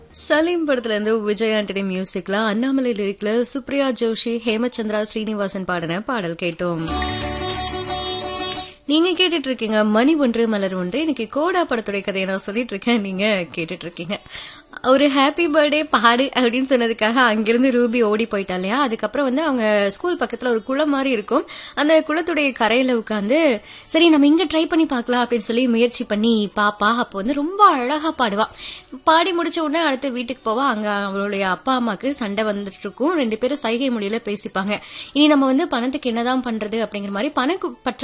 சலீம் படத்துல இருந்து விஜய் ஆண்டனி மியூசிக்ல அண்ணாமலை லிரிக்ல சுப்ரியா ஜோஷி ஹேமச்சந்திரா ஸ்ரீனிவாசன் பாடின பாடல் கேட்டோம் நீங்க கேட்டுட்டு இருக்கீங்க மணி ஒன்று மலர் ஒன்று இன்னைக்கு கோடா படத்துடைய கதையை நான் சொல்லிட்டு இருக்கேன் நீங்க கேட்டுட்டு இருக்கீங்க ஒரு ஹாப்பி பர்த்டே பாடு அப்படின்னு சொன்னதுக்காக அங்கிருந்து ரூபி ஓடி போயிட்டா இல்லையா அதுக்கப்புறம் வந்து அவங்க ஸ்கூல் பக்கத்துல ஒரு குளம் மாதிரி இருக்கும் அந்த குளத்துடைய கரையில உட்காந்து சரி நம்ம இங்க ட்ரை பண்ணி பார்க்கலாம் அப்படின்னு சொல்லி முயற்சி பண்ணி பாப்பா அப்போ வந்து ரொம்ப அழகா பாடுவா பாடி முடிச்ச உடனே அடுத்து வீட்டுக்கு போவா அங்க அவளுடைய அப்பா அம்மாக்கு சண்டை வந்துட்டு இருக்கும் ரெண்டு பேரும் சைகை மொழியில பேசிப்பாங்க இனி நம்ம வந்து பணத்துக்கு என்னதான் பண்றது அப்படிங்கிற மாதிரி பண பற்ற